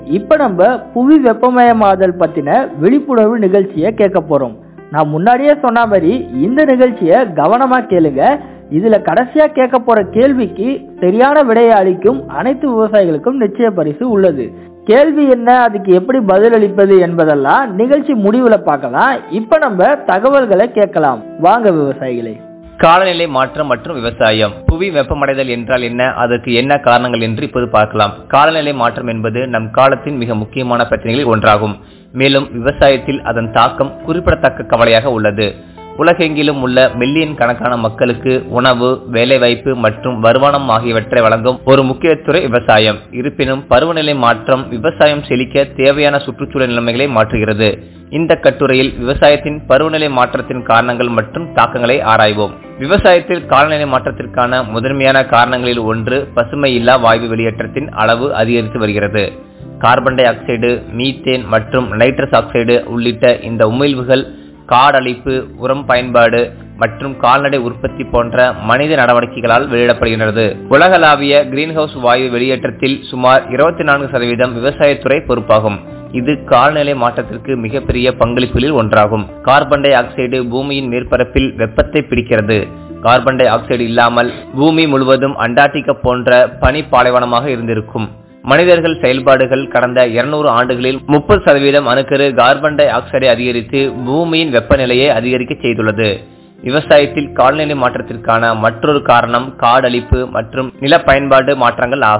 இப்ப நம்ம புவி வெப்பமயமாதல் பத்தின விழிப்புணர்வு நிகழ்ச்சியை கேட்க போறோம் நான் முன்னாடியே சொன்ன மாதிரி இந்த நிகழ்ச்சியை கவனமா கேளுங்க இதுல கடைசியா கேட்க போற கேள்விக்கு சரியான விடையை அளிக்கும் அனைத்து விவசாயிகளுக்கும் நிச்சய பரிசு உள்ளது கேள்வி என்ன அதுக்கு எப்படி பதில் அளிப்பது என்பதெல்லாம் நிகழ்ச்சி முடிவுல பார்க்கலாம் இப்ப நம்ம தகவல்களை கேட்கலாம் வாங்க விவசாயிகளே காலநிலை மாற்றம் மற்றும் விவசாயம் புவி வெப்பமடைதல் என்றால் என்ன அதற்கு என்ன காரணங்கள் என்று இப்போது பார்க்கலாம் காலநிலை மாற்றம் என்பது நம் காலத்தின் மிக முக்கியமான பிரச்சனைகளில் ஒன்றாகும் மேலும் விவசாயத்தில் அதன் தாக்கம் குறிப்பிடத்தக்க கவலையாக உள்ளது உலகெங்கிலும் உள்ள மில்லியன் கணக்கான மக்களுக்கு உணவு வேலைவாய்ப்பு மற்றும் வருமானம் ஆகியவற்றை வழங்கும் ஒரு முக்கிய துறை விவசாயம் இருப்பினும் பருவநிலை மாற்றம் விவசாயம் செழிக்க தேவையான சுற்றுச்சூழல் நிலைமைகளை மாற்றுகிறது இந்த கட்டுரையில் விவசாயத்தின் பருவநிலை மாற்றத்தின் காரணங்கள் மற்றும் தாக்கங்களை ஆராய்வோம் விவசாயத்தில் காலநிலை மாற்றத்திற்கான முதன்மையான காரணங்களில் ஒன்று பசுமை இல்லா வாயு வெளியேற்றத்தின் அளவு அதிகரித்து வருகிறது கார்பன் டை ஆக்சைடு மீத்தேன் மற்றும் நைட்ரஸ் ஆக்சைடு உள்ளிட்ட இந்த உமிழ்வுகள் காடழிப்பு உரம் பயன்பாடு மற்றும் கால்நடை உற்பத்தி போன்ற மனித நடவடிக்கைகளால் வெளியிடப்படுகின்றது உலகளாவிய கிரீன்ஹவுஸ் வாயு வெளியேற்றத்தில் சுமார் இருபத்தி நான்கு சதவீதம் விவசாயத்துறை பொறுப்பாகும் இது காலநிலை மாற்றத்திற்கு மிகப்பெரிய பங்களிப்புகளில் ஒன்றாகும் கார்பன் டை ஆக்சைடு பூமியின் மேற்பரப்பில் வெப்பத்தை பிடிக்கிறது கார்பன் டை ஆக்சைடு இல்லாமல் பூமி முழுவதும் அண்டார்டிகா போன்ற பனி பாலைவனமாக இருந்திருக்கும் மனிதர்கள் செயல்பாடுகள் கடந்த இருநூறு ஆண்டுகளில் முப்பது சதவீதம் அணுக்கரு கார்பன் டை ஆக்சைடை அதிகரித்து பூமியின் வெப்பநிலையை அதிகரிக்க செய்துள்ளது விவசாயத்தில் காலநிலை மாற்றத்திற்கான மற்றொரு காரணம் காடழிப்பு மற்றும் நில பயன்பாடு மாற்றங்கள் ஆகும்